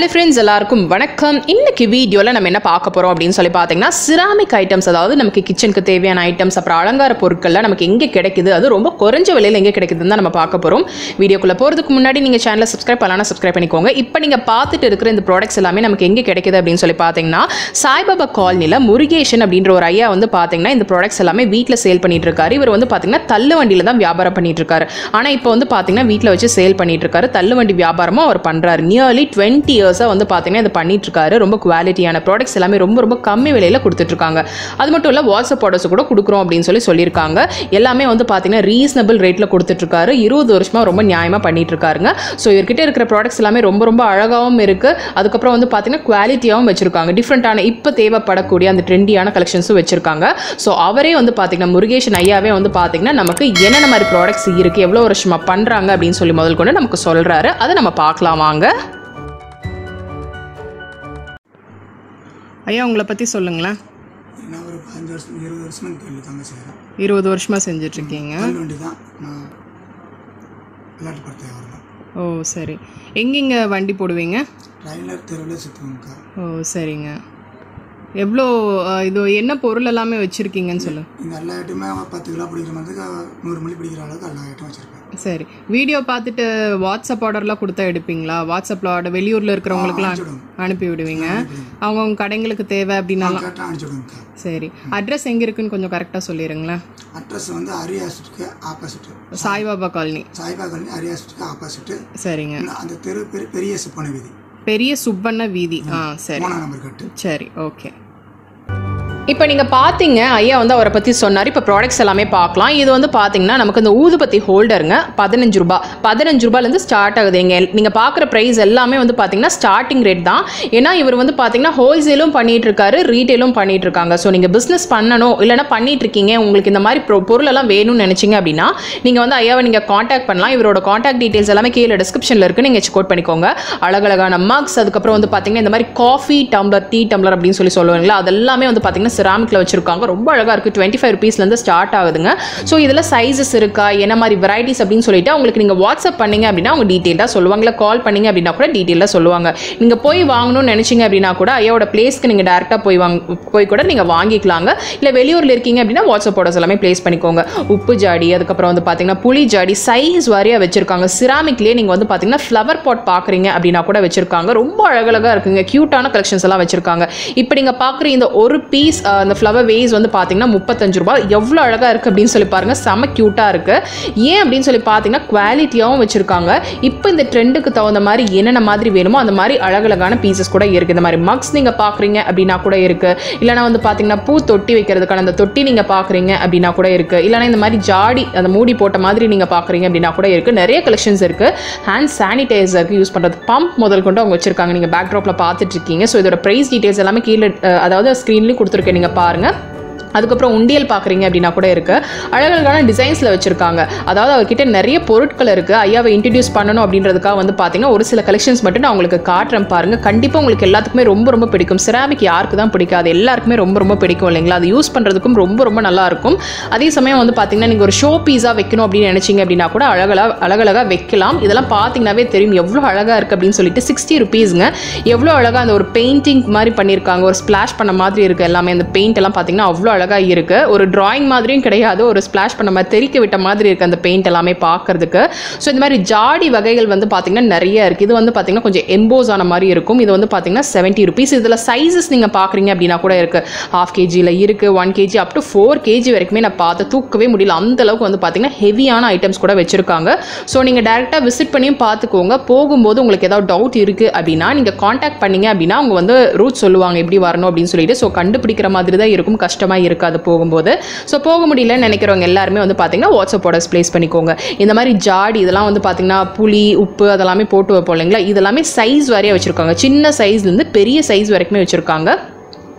hello friends எல்லாருக்கும் வணக்கம் இன்னைக்கு வீடியோவில் நம்ம என்ன பார்க்க போகிறோம் அப்படின்னு சொல்லி பார்த்தீங்கன்னா சிராமிக் ஐட்டம்ஸ் அதாவது நமக்கு கிச்சனுக்கு தேவையான ஐட்டம்ஸ் அப்புறம் அலங்கார பொருட்கள்லாம் நமக்கு எங்கே கிடைக்குது அது ரொம்ப குறைஞ்ச விலையில் எங்கே கிடைக்குதுன்னு தான் நம்ம பார்க்க போகிறோம் வீடியோக்குள்ளே போகிறதுக்கு முன்னாடி நீங்கள் சேனலை சப்ஸ்கிரைப் பண்ணலாம் சப்ஸ்கிரைப் பண்ணிக்கோங்க இப்போ நீங்கள் பார்த்துட்டு இருக்கிற இந்த ப்ராடக்ட்ஸ் எல்லாமே நமக்கு எங்கே கிடைக்குது அப்படின்னு சொல்லி பார்த்தீங்கன்னா சாய்பாபா காலனியில் முருகேஷன் அப்படின்ற ஒரு ஐயா வந்து பார்த்தீங்கன்னா இந்த ப்ராடக்ட்ஸ் எல்லாமே வீட்டில் சேல் பண்ணிட்டு இருக்காரு இவர் வந்து பார்த்தீங்கன்னா தள்ளு வண்டியில் தான் வியாபாரம் பண்ணிட்டு இருக்காரு ஆனால் இப்போ வந்து பார்த்தீங்கன்னா வீட்டில் வச்சு சேல் பண்ணிட்டு இருக்காரு தள்ளு வண்டி வியாபாரமும் அவர் பண்ணுறாரு நியர்லி டுவெண்ட்டி இயர்ஸாக வந்து பார்த்தீங்கன்னா இது பண்ணிட்டு இருக்காரு ரொம்ப குவாலிட்டியான ப்ராடக்ட்ஸ் எல்லாமே ரொம்ப ரொம்ப கம்மி விலையில் கொடுத்துட்ருக்காங்க அது மட்டும் இல்லை வாட்ஸ்அப் ஆர்டர்ஸ் கூட கொடுக்குறோம் அப்படின்னு சொல்லி சொல்லியிருக்காங்க எல்லாமே வந்து பார்த்தீங்கன்னா ரீசனபிள் ரேட்டில் கொடுத்துட்ருக்காரு இருபது வருஷமாக ரொம்ப நியாயமாக பண்ணிட்டு இருக்காருங்க ஸோ இவர்கிட்ட இருக்கிற ப்ராடக்ட்ஸ் எல்லாமே ரொம்ப ரொம்ப அழகாகவும் இருக்குது அதுக்கப்புறம் வந்து பார்த்தீங்கன்னா குவாலிட்டியாகவும் வச்சிருக்காங்க டிஃப்ரெண்ட்டான இப்போ தேவைப்படக்கூடிய அந்த ட்ரெண்டியான கலெக்ஷன்ஸும் வச்சிருக்காங்க ஸோ அவரே வந்து பார்த்தீங்கன்னா முருகேஷன் ஐயாவே வந்து பார்த்தீங்கன்னா நமக்கு என்னென்ன மாதிரி ப்ராடக்ட்ஸ் இருக்குது எவ்வளோ வருஷமாக பண்ணுறாங்க அப்படின்னு சொல்லி முதல் கொண்டு நமக்கு சொல்கிறாரு அதை நம்ம பார்க்கலாம் வாங்க ஐயா உங்களை பற்றி சொல்லுங்களேன் நான் ஒரு பதினஞ்சு வருஷம் இருபது வருஷமா இந்த தொழில் தாங்க செய்கிறேன் இருபது வருஷமாக செஞ்சிட்ருக்கீங்க கல் வண்டி தான் நான் விளையாட்டு படத்தை வரலாம் ஓ சரி எங்கெங்க வண்டி போடுவீங்க ட்ரைனர் தெருவில் சுற்றுவோம்க்கா ஓ சரிங்க எவ்வளோ அஹ், இது என்ன பொருள் எல்லாமே வச்சுருக்கீங்கன்னு சொல்லுங்க இந்த எல்லா ஐட்டமே பத்து கிலோ பிடிக்கிற மாதிரி நூறு மணி பிடிக்கிற அளவுக்கு எல்லா ஐட்டம் வச்சுருக்கேன் சரி வீடியோ பார்த்துட்டு வாட்ஸ்அப் ஆர்டர்லாம் கொடுத்தா எடுப்பீங்களா வாட்ஸ்அப்பில் ஆர்டர் வெளியூரில் இருக்கிறவங்களுக்குலாம் அனுப்பிச்சுடுவோம் அனுப்பி விடுவீங்க அவங்கவுங்க கடைங்களுக்கு தேவை அப்படின்னாலாம் கேட்டால் அனுப்பிச்சுடுவோம்க்கா சரி அட்ரஸ் எங்கே இருக்குன்னு கொஞ்சம் கரெக்டாக சொல்லிடுங்களேன் அட்ரஸ் வந்து அரியாசிட்டுக்கு ஆப்போசிட்டு சாய்பாபா காலனி சாய்பா காலனி அரியாசிட்டுக்கு ஆப்போசிட்டு சரிங்க அந்த தெரு பெரிய பெரிய சிப்பன வீதி பெரிய சுப்பண்ண வீதி ஆ சரி மூணாம் நம்பர் கட்டு சரி ஓகே இப்போ நீங்கள் பார்த்தீங்க ஐயா வந்து அவரை பற்றி சொன்னார் இப்போ ப்ராடக்ட்ஸ் எல்லாமே பார்க்கலாம் இது வந்து பார்த்தீங்கன்னா நமக்கு இந்த ஊதுபத்தி ஹோல்டருங்க பதினஞ்சு ரூபா பதினஞ்சு ரூபாயிலேருந்து ஸ்டார்ட் ஆகுது நீங்கள் நீங்கள் பார்க்குற ப்ரைஸ் எல்லாமே வந்து பார்த்தீங்கன்னா ஸ்டார்டிங் ரேட் தான் ஏன்னா இவர் வந்து பார்த்தீங்கன்னா ஹோல்சேலும் பண்ணிட்டு இருக்காரு ரீட்டெயிலும் பண்ணிட்டு இருக்காங்க ஸோ நீங்கள் பிஸ்னஸ் பண்ணணும் இல்லைன்னா பண்ணிட்டு இருக்கீங்க உங்களுக்கு இந்த மாதிரி பொ- பொருளெல்லாம் வேணும்னு நினச்சிங்க அப்படின்னா நீங்கள் வந்து ஐயாவை நீங்கள் காண்டாக்ட் பண்ணலாம் இவரோட காண்டாக்ட் டீட்டெயில்ஸ் எல்லாமே கீழே டிஸ்கிரிப்ஷனில் இருக்குது நீங்கள் செக் அவுட் பண்ணிக்கோங்க அழகழகான மக்ஸ் அதுக்கப்புறம் வந்து பார்த்தீங்கன்னா இந்த மாதிரி காஃபி டம்ளர் டீ டம்ளர் அப்படின்னு சொல்லி சொல்லுவாங்களா அதெல்லாமே வந்து பார்த்தீங்கன்னா செராமிக்கில் வச்சிருக்காங்க ரொம்ப அழகாக இருக்குது டுவெண்ட்டி ஃபைவ் ருபீஸ்லேருந்து ஸ்டார்ட் ஆகுதுங்க ஸோ இதில் சைஸஸ் இருக்கா என்ன மாதிரி வெரைட்டிஸ் அப்படின்னு சொல்லிட்டு அவங்களுக்கு நீங்கள் வாட்ஸ்அப் பண்ணீங்க அப்படின்னா அவங்க டீட்டெயிலாக சொல்லுவாங்களா கால் பண்ணீங்க அப்படின்னா கூட டீட்டெயிலாக சொல்லுவாங்க நீங்கள் போய் வாங்கணும்னு நினச்சிங்க அப்படின்னா கூட ஐயாவோட பிளேஸ்க்கு நீங்கள் டேரெக்டாக போய் வாங்க போய் கூட நீங்கள் வாங்கிக்கலாங்க இல்லை வெளியூரில் இருக்கீங்க அப்படின்னா வாட்ஸ்அப் ஆர்டர்ஸ் எல்லாமே ப்ளேஸ் பண்ணிக்கோங்க உப்பு ஜாடி அதுக்கப்புறம் வந்து பார்த்தீங்கன்னா புளி ஜாடி சைஸ் வாரியாக வச்சிருக்காங்க சிராமிக்லேயே நீங்கள் வந்து பார்த்தீங்கன்னா ஃப்ளவர் பாட் பார்க்குறீங்க அப்படின்னா கூட வச்சிருக்காங்க ரொம்ப அழகழகாக இருக்குங்க க்யூட்டான கலெக்ஷன்ஸ் எல்லாம் வச்சிருக்காங்க இப்போ நீங்கள் பார்க்குற இந்த ஒரு பீஸ் அந்த ஃப்ளவர் வேஸ் வந்து பார்த்தீங்கன்னா முப்பத்தஞ்சு ரூபாய் எவ்வளோ அழகாக இருக்குது அப்படின்னு சொல்லி பாருங்கள் செம க்யூட்டாக இருக்குது ஏன் அப்படின்னு சொல்லி பார்த்தீங்கன்னா குவாலிட்டியாகவும் வச்சுருக்காங்க இப்போ இந்த ட்ரெண்டுக்கு தகுந்த மாதிரி என்னென்ன மாதிரி வேணுமோ அந்த மாதிரி அழகழகான பீசஸ் கூட இருக்குது இந்த மாதிரி மக்ஸ் நீங்கள் பார்க்குறீங்க அப்படின்னா கூட இருக்குது இல்லைனா வந்து பார்த்தீங்கன்னா பூ தொட்டி வைக்கிறதுக்கான அந்த தொட்டி நீங்கள் பார்க்குறீங்க அப்படின்னா கூட இருக்குது இல்லைனா இந்த மாதிரி ஜாடி அந்த மூடி போட்ட மாதிரி நீங்கள் பார்க்குறீங்க அப்படின்னா கூட இருக்குது நிறைய கலெக்ஷன்ஸ் இருக்குது ஹேண்ட் சானிடைசருக்கு யூஸ் பண்ணுறது பம்ப் முதல் கொண்டு அவங்க வச்சிருக்காங்க நீங்கள் பேக்ட்ராப்பில் பார்த்துட்டு இருக்கீங்க ஸோ இதோட ப்ரைஸ் டீட்டெயில்ஸ் எல்லாமே கீழே அஹ், அதாவது ஸ்க்ரீன்லேயும் கொடுத்துருக்கேன் நீங்கள் பாருங்கள் அதுக்கப்புறம் உண்டியல் பார்க்குறீங்க அப்படின்னா கூட இருக்குது அழகழகான டிசைன்ஸில் வச்சுருக்காங்க அதாவது அவர்கிட்ட நிறைய பொருட்கள் இருக்குது ஐயாவை இன்ட்ரடியூஸ் பண்ணணும் அப்படின்றதுக்காக வந்து பார்த்தீங்கன்னா ஒரு சில கலெக்ஷன்ஸ் மட்டும் நான் உங்களுக்கு காட்டுறேன் பாருங்கள் கண்டிப்பாக உங்களுக்கு எல்லாத்துக்குமே ரொம்ப ரொம்ப பிடிக்கும் சிராமிக் யாருக்கு தான் பிடிக்காது எல்லாருக்குமே ரொம்ப ரொம்ப பிடிக்கும் இல்லைங்களா அது யூஸ் பண்ணுறதுக்கும் ரொம்ப ரொம்ப நல்லா இருக்கும் அதே சமயம் வந்து பார்த்தீங்கன்னா நீங்கள் ஒரு ஷோ பீஸாக வைக்கணும் அப்படின்னு நினச்சிங்க அப்படின்னா கூட அழகழகா அழகழகாக வைக்கலாம் இதெல்லாம் பார்த்தீங்கன்னாவே தெரியும் எவ்வளோ அழகாக இருக்குது அப்படின்னு சொல்லிட்டு சிக்ஸ்டி ருபீஸுங்க எவ்வளோ அழகாக அந்த ஒரு பெயிண்டிங் மாதிரி பண்ணியிருக்காங்க ஒரு ஸ்ப்ளாஷ் பண்ண மாதிரி இருக்குது எல்லாமே அந்த பெயிண்ட் எல்லாம் பார்த்தீங்கன்னா அவ்வளோ அழகாக இருக்குது ஒரு டிராயிங் மாதிரியும் கிடையாது ஒரு ஸ்ப்ளாஷ் பண்ண மாதிரி தெறிக்க விட்ட மாதிரி இருக்குது அந்த பெயிண்ட் எல்லாமே பார்க்கறதுக்கு ஸோ இந்த மாதிரி ஜாடி வகைகள் வந்து பார்த்தீங்கன்னா நிறைய இருக்குது இது வந்து பார்த்தீங்கன்னா கொஞ்சம் எம்போஸ் ஆன மாதிரி இருக்கும் இது வந்து பார்த்தீங்கன்னா செவன்ட்டி ருபீஸ் இதில் சைஸஸ் நீங்கள் பார்க்குறீங்க அப்படின்னா கூட இருக்குது ஹாஃப் கேஜியில் இருக்குது one KG up to four KG வரைக்குமே நான் பார்த்து தூக்கவே முடியல அந்த அளவுக்கு வந்து பார்த்தீங்கன்னா ஹெவியான ஐட்டம்ஸ் கூட வச்சுருக்காங்க ஸோ நீங்கள் டேரெக்டாக விசிட் பண்ணியும் பார்த்துக்கோங்க போகும்போது உங்களுக்கு ஏதாவது டவுட் இருக்குது அப்படின்னா நீங்கள் காண்டாக்ட் பண்ணீங்க அப்படின்னா அவங்க வந்து ரூட் சொல்லுவாங்க எப்படி வரணும் அப்படின்னு சொல்லிட்டு ஸோ கண்டுபிடிக்கிற மாதிரி தான் இருக்கும் கஷ்டமாக இருக்காது போகும்போது ஸோ போக முடியலன்னு நினைக்கிறவங்க எல்லாருமே வந்து பார்த்தீங்கன்னா வாட்ஸ்அப் ஆர்டர்ஸ் ப்ளேஸ் பண்ணிக்கோங்க இந்த மாதிரி ஜாடி இதெல்லாம் வந்து பார்த்தீங்கன்னா புளி உப்பு அதெல்லாமே போட்டு வைப்போம் இல்லைங்களா இதெல்லாமே சைஸ் வாரியாக வச்சுருக்காங்க சின்ன சைஸ்லேருந்து பெரிய சைஸ் வரைக்குமே வச்சுருக்காங்க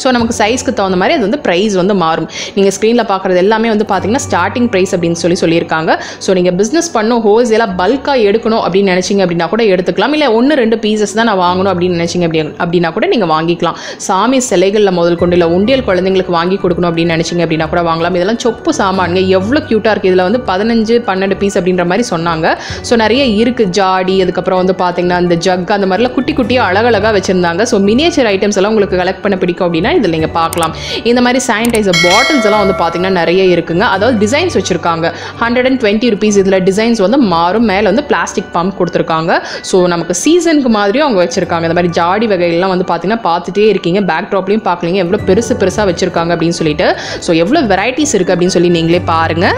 ஸோ நமக்கு சைஸ்க்கு தகுந்த மாதிரி அது வந்து ப்ரைஸ் வந்து மாறும் நீங்கள் ஸ்க்ரீனில் பார்க்குறது எல்லாமே வந்து பார்த்தீங்கன்னா ஸ்டார்டிங் ப்ரைஸ் அப்படின்னு சொல்லி சொல்லியிருக்காங்க ஸோ நீங்கள் பிஸ்னஸ் பண்ணும் ஹோல்சேலாக பல்காக எடுக்கணும் அப்படின்னு நினச்சிங்க அப்படின்னா கூட எடுத்துக்கலாம் இல்லை ஒன்று ரெண்டு பீசஸ் தான் நான் வாங்கணும் அப்படின்னு நினச்சிங்க அப்படி அப்படின்னா கூட நீங்கள் வாங்கிக்கலாம் சாமி சிலைகளில் முதல் கொண்டு இல்லை உண்டியல் குழந்தைங்களுக்கு வாங்கி கொடுக்கணும் அப்படின்னு நினச்சிங்க அப்படின்னா கூட வாங்கலாம் இதெல்லாம் சொப்பு சாமான்ங்க எவ்வளோ க்யூட்டாக இருக்குது இதில் வந்து பதினஞ்சு பன்னெண்டு பீஸ் அப்படின்ற மாதிரி சொன்னாங்க ஸோ நிறைய இருக்குது ஜாடி அதுக்கப்புறம் வந்து பார்த்தீங்கன்னா இந்த ஜக் அந்த மாதிரிலாம் குட்டி குட்டியாக அழகழகாக வச்சுருந்தாங்க ஸோ மினியேச்சர் ஐட்டம்ஸ் எல்லாம் உங்களுக்கு கலெக்ட் பண்ண பிடிக்கும் அப்படின்னா இதில் நீங்கள் பார்க்கலாம் இந்த மாதிரி சானிடைசர் பாட்டில்ஸ் எல்லாம் வந்து பார்த்தீங்கன்னா நிறைய இருக்குங்க அதாவது டிசைன்ஸ் வச்சுருக்காங்க ஹண்ட்ரட் அண்ட் டுவெண்ட்டி ருபீஸ் இதில் டிசைன்ஸ் வந்து மாறும் மேலே வந்து பிளாஸ்டிக் பம்ப் கொடுத்துருக்காங்க ஸோ நமக்கு சீசனுக்கு மாதிரியும் அவங்க வச்சுருக்காங்க இந்த மாதிரி ஜாடி வகைகள்லாம் வந்து பார்த்தீங்கன்னா பார்த்துட்டே இருக்கீங்க பேக் ட்ராப்லையும் பார்க்கலீங்க எவ்வளோ பெருசு பெருசாக வச்சுருக்காங்க அப்படின்னு சொல்லிட்டு ஸோ எவ்வளோ வெரைட்டிஸ் இருக்குது அப்படின்னு சொல்லி நீங்களே பாருங்கள்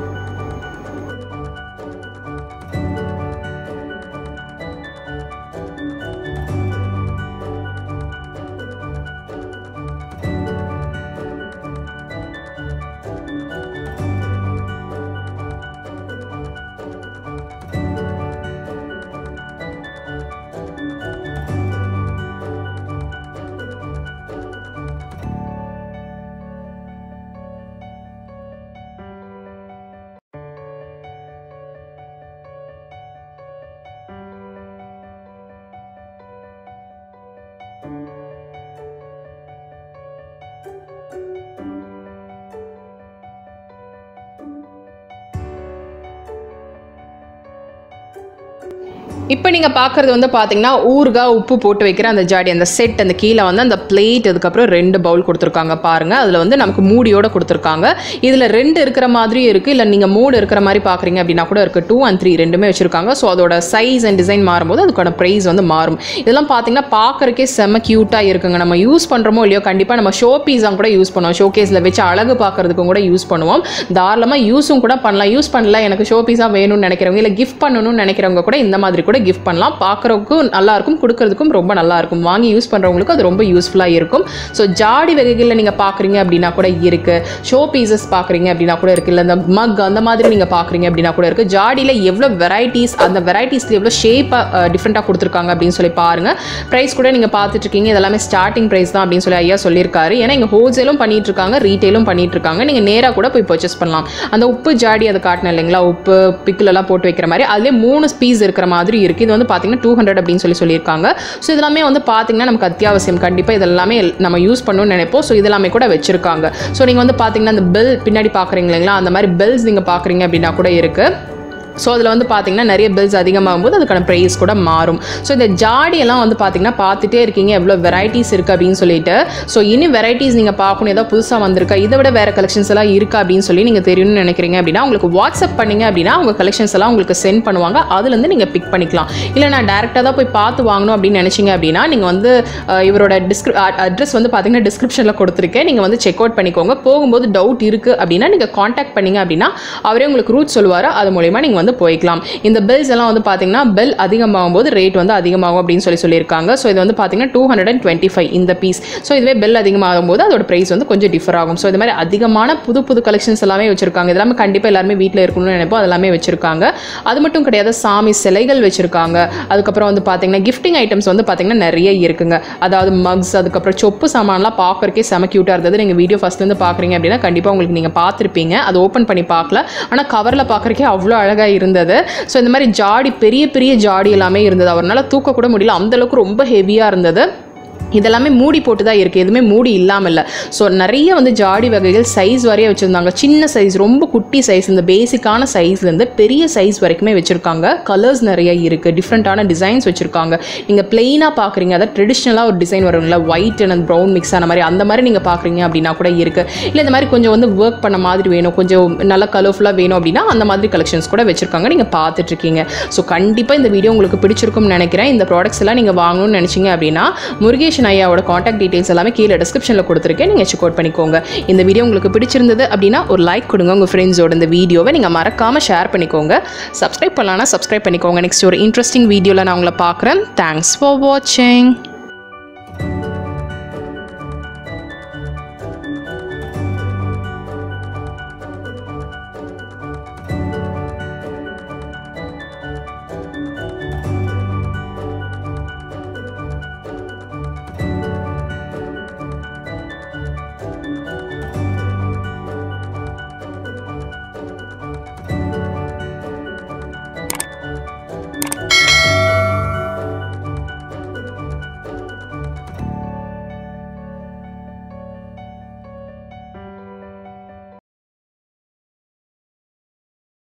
இப்போ நீங்கள் பார்க்குறது வந்து பார்த்தீங்கன்னா ஊறுகாய் உப்பு போட்டு வைக்கிற அந்த ஜாடி அந்த செட் அந்த கீழே வந்து அந்த பிளேட் அதுக்கப்புறம் ரெண்டு பவுல் கொடுத்துருக்காங்க பாருங்கள் அதில் வந்து நமக்கு மூடியோட கொடுத்துருக்காங்க இதில் ரெண்டு இருக்கிற மாதிரி இருக்குது இல்லை நீங்கள் மூடு இருக்கிற மாதிரி பார்க்குறீங்க அப்படின்னா கூட இருக்குது டூ அண்ட் த்ரீ ரெண்டுமே வச்சுருக்காங்க ஸோ அதோட சைஸ் அண்ட் டிசைன் மாறும்போது அதுக்கான ப்ரைஸ் வந்து மாறும் இதெல்லாம் பார்த்தீங்கன்னா பார்க்குறக்கே செம்ம க்யூட்டாக இருக்குங்க நம்ம யூஸ் பண்ணுறோமோ இல்லையோ கண்டிப்பாக நம்ம ஷோ பீஸாக கூட யூஸ் பண்ணுவோம் ஷோ கேஸில் வச்சு அழகு பார்க்குறதுக்கும் கூட யூஸ் பண்ணுவோம் தாராளமாக யூஸும் கூட பண்ணலாம் யூஸ் பண்ணல எனக்கு ஷோ பீஸாக வேணும்னு நினைக்கிறவங்க இல்லை கிஃப்ட் பண்ணணும்னு நினைக்கிறவங்க கூட இந்த மாதிரி கூட கிஃப்ட் பண்ணலாம் பார்க்குறதுக்கும் நல்லா இருக்கும் கொடுக்கறதுக்கும் ரொம்ப நல்லா இருக்கும் வாங்கி யூஸ் பண்ணுறவங்களுக்கு அது ரொம்ப யூஸ்ஃபுல்லாக இருக்கும் ஸோ ஜாடி வகைகளில் நீங்கள் பார்க்குறீங்க அப்படின்னா கூட இருக்குது ஷோ பீசஸ் பார்க்குறீங்க அப்படின்னா கூட இருக்குது இல்லை இந்த மக் அந்த மாதிரி நீங்கள் பார்க்குறீங்க அப்படின்னா கூட இருக்குது ஜாடியில் எவ்வளோ வெரைட்டிஸ் அந்த வெரைட்டிஸில் எவ்வளோ ஷேப்பாக டிஃப்ரெண்ட்டாக கொடுத்துருக்காங்க அப்படின்னு சொல்லி பாருங்கள் ப்ரைஸ் கூட நீங்கள் பார்த்துட்டு இருக்கீங்க இதெல்லாமே ஸ்டார்டிங் ப்ரைஸ் தான் அப்படின்னு சொல்லி ஐயா சொல்லியிருக்காரு ஏன்னா இங்கே ஹோல்சேலும் பண்ணிட்டு இருக்காங்க ரீட்டெயிலும் பண்ணிட்டு இருக்காங்க நீங்கள் நேராக கூட போய் பர்ச்சேஸ் பண்ணலாம் அந்த உப்பு ஜாடி அதை காட்டினேன் இல்லைங்களா உப்பு pickle எல்லாம் போட்டு வைக்கிற மாதிரி அதுலேயே மூணு பீஸ் இருக்கிற மாதிரி இருக்குது இது வந்து பார்த்தீங்கன்னா டூ ஹண்ட்ரட் அப்படின்னு சொல்லி சொல்லியிருக்காங்க ஸோ இதெல்லாமே வந்து பார்த்தீங்கன்னா நமக்கு அத்தியாவசியம் கண்டிப்பாக இதெல்லாமே எல்- நம்ம யூஸ் பண்ணணும்னு நினைப்போம் ஸோ இதெல்லாமே கூட வச்சிருக்காங்க ஸோ நீங்கள் வந்து பார்த்தீங்கன்னா அந்த பெல் பின்னாடி பார்க்குறீங்க இல்லைங்களா அந்த மாதிரி பெல்ஸ் நீங்கள் பார்க்குறீங்க அப்படின்னா கூட இருக்குது ஸோ அதில் வந்து பார்த்தீங்கன்னா நிறைய பில்ஸ் அதிகமாகும் போது அதுக்கான ப்ரைஸ் கூட மாறும் ஸோ இந்த ஜாடியெல்லாம் வந்து பார்த்தீங்கன்னா பார்த்துட்டே இருக்கீங்க எவ்வளோ வெரைட்டிஸ் இருக்குது அப்படின்னு சொல்லிட்டு ஸோ இனி வெரைட்டிஸ் நீங்கள் பார்க்கணும் ஏதோ புதுசாக வந்திருக்கா இதை விட வேறு கலெக்ஷன்ஸ் எல்லாம் இருக்கா அப்படின்னு சொல்லி நீங்கள் தெரியணும்னு நினைக்கிறீங்க அப்படின்னா உங்களுக்கு வாட்ஸ்அப் பண்ணீங்க அப்படின்னா அவங்க கலெக்ஷன்ஸ் எல்லாம் உங்களுக்கு சென்ட் பண்ணுவாங்க அதுலேருந்து நீங்கள் பிக் பண்ணிக்கலாம் இல்லை நான் டேரெக்டாக தான் போய் பார்த்து வாங்கணும் அப்படின்னு நினச்சிங்க அப்படின்னா நீங்கள் வந்து அஹ், இவரோட டிஸ்கிரி அட்ரஸ் வந்து பார்த்தீங்கன்னா டிஸ்கிரிப்ஷனில் கொடுத்துருக்கேன் நீங்கள் வந்து செக் அவுட் பண்ணிக்கோங்க போகும்போது டவுட் இருக்குது அப்படின்னா நீங்கள் காண்டாக்ட் பண்ணீங்க அப்படின்னா அவரே உங்களுக்கு ரூட் சொல்லுவார் அது மூலயமா நீங்கள் வந்து போய்க்கலாம் இந்த பில்ஸ் எல்லாம் வந்து பார்த்தீங்கன்னா பில் அதிகமாகும் போது ரேட் வந்து அதிகமாகும் அப்படின்னு சொல்லி சொல்லியிருக்காங்க ஸோ இது வந்து பார்த்தீங்கன்னா two hundred and twenty five இந்த பீஸ் ஸோ இதுவே பில் அதிகமாகும் போது அதோட ப்ரைஸ் வந்து கொஞ்சம் டிஃபர் ஆகும் ஸோ இது மாதிரி அதிகமான புது புது கலெக்ஷன்ஸ் எல்லாமே வச்சிருக்காங்க இதெல்லாமே கண்டிப்பாக எல்லாருமே வீட்டில் இருக்கணும்னு நினைப்போம் அதெல்லாமே வச்சிருக்காங்க அது மட்டும் கிடையாது சாமி சிலைகள் வச்சிருக்காங்க அதுக்கப்புறம் வந்து பார்த்தீங்கன்னா கிஃப்டிங் ஐட்டம்ஸ் வந்து பார்த்தீங்கன்னா நிறைய இருக்குங்க அதாவது மக்ஸ் அதுக்கப்புறம் சொப்பு சாமான்லாம் பார்க்கறக்கே செம க்யூட்டாக இருந்தது நீங்கள் வீடியோ ஃபஸ்ட்லேருந்து பார்க்குறீங்க அப்படின்னா கண்டிப்பாக உங்களுக்கு நீங்கள் பார்த்துருப்பீங்க அதை ஓப்பன் பண்ணி பார்க்கல ஆனால் கவரில் பார்க்குறக்கே அவ்வளோ அழகாக இருந்தது ஸோ இந்த மாதிரி ஜாடி பெரிய பெரிய ஜாடி எல்லாமே இருந்தது அவரால் தூக்க கூட முடியல அந்த அளவுக்கு ரொம்ப ஹெவியாக இருந்தது இதெல்லாமே மூடி போட்டு தான் இருக்குது எதுவுமே மூடி இல்லாமல் இல்லை ஸோ நிறைய வந்து ஜாடி வகைகள் சைஸ் வரைய வச்சுருந்தாங்க சின்ன சைஸ் ரொம்ப குட்டி சைஸ் இந்த பேசிக்கான சைஸ்லேருந்து பெரிய சைஸ் வரைக்குமே வச்சுருக்காங்க கலர்ஸ் நிறைய இருக்குது டிஃப்ரெண்ட்டான டிசைன்ஸ் வச்சுருக்காங்க நீங்கள் பிளெயினாக பார்க்குறீங்க அதாவது ட்ரெடிஷ்னலாக ஒரு டிசைன் வரும்ல ஒயிட் அண்ட் ப்ரௌன் மிக்ஸ் ஆன மாதிரி அந்த மாதிரி நீங்கள் பார்க்குறீங்க அப்படின்னா கூட இருக்குது இல்லை இந்த மாதிரி கொஞ்சம் வந்து ஒர்க் பண்ண மாதிரி வேணும் கொஞ்சம் நல்லா கலர்ஃபுல்லாக வேணும் அப்படின்னா அந்த மாதிரி கலெக்ஷன்ஸ் கூட வச்சுருக்காங்க நீங்கள் பார்த்துட்ருக்கீங்க ஸோ கண்டிப்பாக இந்த வீடியோ உங்களுக்கு பிடிச்சிருக்கும்னு நினைக்கிறேன் இந்த ப்ராடக்ட்ஸ் எல்லாம் நீங்கள் வாங்கணும்னு நினச்சிங்க அப்படின்னா முருகேஷன் ஐயாவோட காண்டாக்ட் டீடைல்ஸ் எல்லாமே கீழே டிஸ்கிரிப்ஷனில் கொடுத்துருக்கேன் நீங்கள் செக் அவுட் பண்ணிக்கோங்க இந்த வீடியோ உங்களுக்கு பிடிச்சிருந்தது அப்படின்னா ஒரு லைக் கொடுங்க உங்கள் ஃப்ரெண்ட்ஸோட இந்த வீடியோவை நீங்கள் மறக்காமல் ஷேர் பண்ணிக்கோங்க சப்ஸ்கிரைப் பண்ணலாம்னா சப்ஸ்கிரைப் பண்ணிக்கோங்க நெக்ஸ்ட் ஒரு இன்ட்ரெஸ்டிங் வீடியோவில் நான் உங்களை பார்க்குறேன் தேங்க்ஸ் ஃபார் வாட்சிங்